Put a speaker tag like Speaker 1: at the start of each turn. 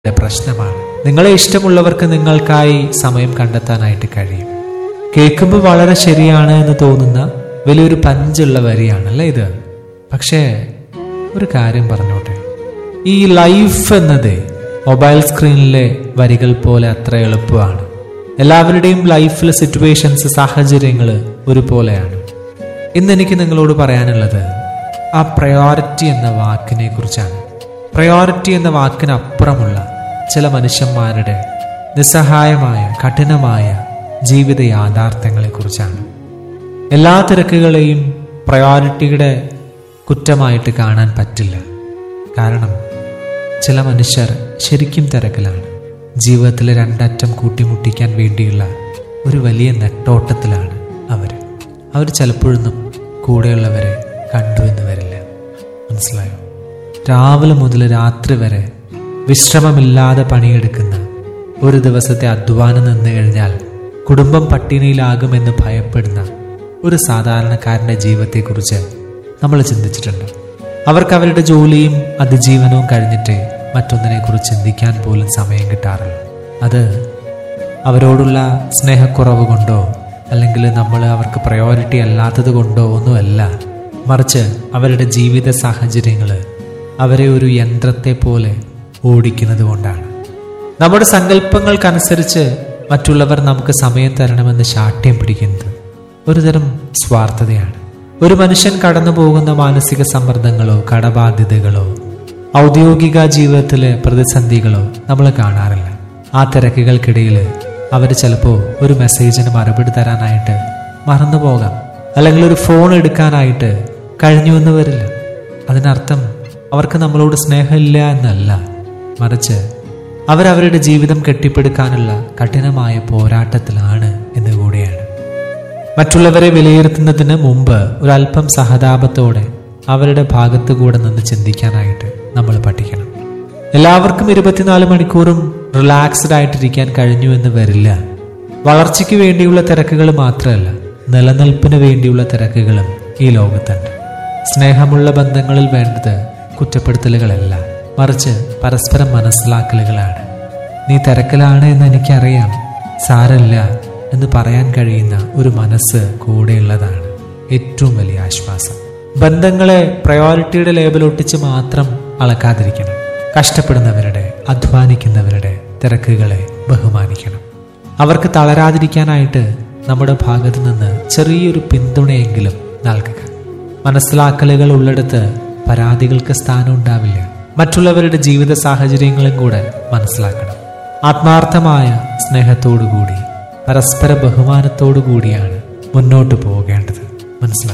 Speaker 1: യുടെ പ്രശ്നമാണ് നിങ്ങളെ ഇഷ്ടമുള്ളവർക്ക് നിങ്ങൾക്കായി സമയം കണ്ടെത്താനായിട്ട് കഴിയും കേൾക്കുമ്പോൾ വളരെ ശരിയാണ് എന്ന് തോന്നുന്ന വലിയൊരു പഞ്ചുള്ള വരിയാണല്ലേ ഇത് പക്ഷേ ഒരു കാര്യം പറഞ്ഞോട്ടെ ഈ ലൈഫ് എന്നത് മൊബൈൽ സ്ക്രീനിലെ വരികൾ പോലെ അത്ര എളുപ്പമാണ് എല്ലാവരുടെയും ലൈഫിലെ സിറ്റുവേഷൻസ് സാഹചര്യങ്ങൾ ഒരുപോലെയാണ് ഇന്ന് എനിക്ക് നിങ്ങളോട് പറയാനുള്ളത് ആ പ്രയോറിറ്റി എന്ന വാക്കിനെ കുറിച്ചാണ് പ്രയോറിറ്റി എന്ന വാക്കിനപ്പുറമുള്ള ചില മനുഷ്യന്മാരുടെ നിസ്സഹായമായ കഠിനമായ ജീവിത യാഥാർത്ഥ്യങ്ങളെക്കുറിച്ചാണ് എല്ലാ തിരക്കുകളെയും പ്രയോറിറ്റിയുടെ കുറ്റമായിട്ട് കാണാൻ പറ്റില്ല കാരണം ചില മനുഷ്യർ ശരിക്കും തിരക്കിലാണ് ജീവിതത്തിലെ രണ്ടറ്റം കൂട്ടിമുട്ടിക്കാൻ വേണ്ടിയുള്ള ഒരു വലിയ നെട്ടോട്ടത്തിലാണ് അവർ അവർ ചിലപ്പോഴൊന്നും കൂടെയുള്ളവരെ കണ്ടു എന്ന് വരില്ല മനസ്സിലായോ രാവിലെ മുതൽ രാത്രി വരെ വിശ്രമമില്ലാതെ പണിയെടുക്കുന്ന ഒരു ദിവസത്തെ അധ്വാനം നിന്ന് കഴിഞ്ഞാൽ കുടുംബം പട്ടിണിയിലാകുമെന്ന് ഭയപ്പെടുന്ന ഒരു സാധാരണക്കാരന്റെ ജീവിതത്തെക്കുറിച്ച് നമ്മൾ ചിന്തിച്ചിട്ടുണ്ട് അവർക്ക് അവരുടെ ജോലിയും അതിജീവനവും കഴിഞ്ഞിട്ട് മറ്റൊന്നിനെക്കുറിച്ച് ചിന്തിക്കാൻ പോലും സമയം കിട്ടാറില്ല അത് അവരോടുള്ള സ്നേഹക്കുറവ് കൊണ്ടോ അല്ലെങ്കിൽ നമ്മൾ അവർക്ക് പ്രയോറിറ്റി അല്ലാത്തത് കൊണ്ടോ ഒന്നുമല്ല മറിച്ച് അവരുടെ ജീവിത സാഹചര്യങ്ങൾ അവരെ ഒരു യന്ത്രത്തെ പോലെ ഓടിക്കുന്നത് കൊണ്ടാണ് നമ്മുടെ സങ്കല്പങ്ങൾക്കനുസരിച്ച് മറ്റുള്ളവർ നമുക്ക് സമയം തരണമെന്ന് ശാഠ്യം പിടിക്കുന്നത് ഒരുതരം സ്വാർത്ഥതയാണ് ഒരു മനുഷ്യൻ കടന്നു പോകുന്ന മാനസിക സമ്മർദ്ദങ്ങളോ കടബാധ്യതകളോ ഔദ്യോഗിക ജീവിതത്തിലെ പ്രതിസന്ധികളോ നമ്മൾ കാണാറില്ല ആ തിരക്കുകൾക്കിടയിൽ അവർ ചിലപ്പോൾ ഒരു മെസ്സേജിന് മറുപടി തരാനായിട്ട് മറന്നു പോകാം അല്ലെങ്കിൽ ഒരു ഫോൺ എടുക്കാനായിട്ട് കഴിഞ്ഞുവെന്ന് വരില്ല അതിനർത്ഥം അവർക്ക് നമ്മളോട് സ്നേഹമില്ല എന്നല്ല മറിച്ച് അവരവരുടെ ജീവിതം കെട്ടിപ്പടുക്കാനുള്ള കഠിനമായ പോരാട്ടത്തിലാണ് എന്ന് കൂടിയാണ് മറ്റുള്ളവരെ വിലയിരുത്തുന്നതിന് മുമ്പ് ഒരല്പം സഹതാപത്തോടെ അവരുടെ ഭാഗത്ത് കൂടെ നിന്ന് ചിന്തിക്കാനായിട്ട് നമ്മൾ പഠിക്കണം എല്ലാവർക്കും ഇരുപത്തിനാല് മണിക്കൂറും റിലാക്സ്ഡ് ആയിട്ടിരിക്കാൻ കഴിഞ്ഞു എന്ന് വരില്ല വളർച്ചയ്ക്ക് വേണ്ടിയുള്ള തിരക്കുകൾ മാത്രമല്ല നിലനിൽപ്പിന് വേണ്ടിയുള്ള തിരക്കുകളും ഈ ലോകത്തുണ്ട് സ്നേഹമുള്ള ബന്ധങ്ങളിൽ വേണ്ടത് കുറ്റപ്പെടുത്തലുകളല്ല മറിച്ച് പരസ്പരം മനസ്സിലാക്കലുകളാണ് നീ തിരക്കിലാണ് എന്ന് എനിക്കറിയാം സാരല്ല എന്ന് പറയാൻ കഴിയുന്ന ഒരു മനസ്സ് കൂടെയുള്ളതാണ് ഏറ്റവും വലിയ ആശ്വാസം ബന്ധങ്ങളെ പ്രയോറിറ്റിയുടെ ലേബൽ ഒട്ടിച്ച് മാത്രം അളക്കാതിരിക്കണം കഷ്ടപ്പെടുന്നവരുടെ അധ്വാനിക്കുന്നവരുടെ തിരക്കുകളെ ബഹുമാനിക്കണം അവർക്ക് തളരാതിരിക്കാനായിട്ട് നമ്മുടെ ഭാഗത്ത് നിന്ന് ചെറിയൊരു പിന്തുണയെങ്കിലും നൽകുക മനസ്സിലാക്കലുകൾ ഉള്ളിടത്ത് പരാതികൾക്ക് സ്ഥാനം ഉണ്ടാവില്ല മറ്റുള്ളവരുടെ ജീവിത സാഹചര്യങ്ങളും കൂടെ മനസ്സിലാക്കണം ആത്മാർത്ഥമായ സ്നേഹത്തോടു കൂടി പരസ്പര ബഹുമാനത്തോടു കൂടിയാണ് മുന്നോട്ട് പോകേണ്ടത് മനസ്സിലായി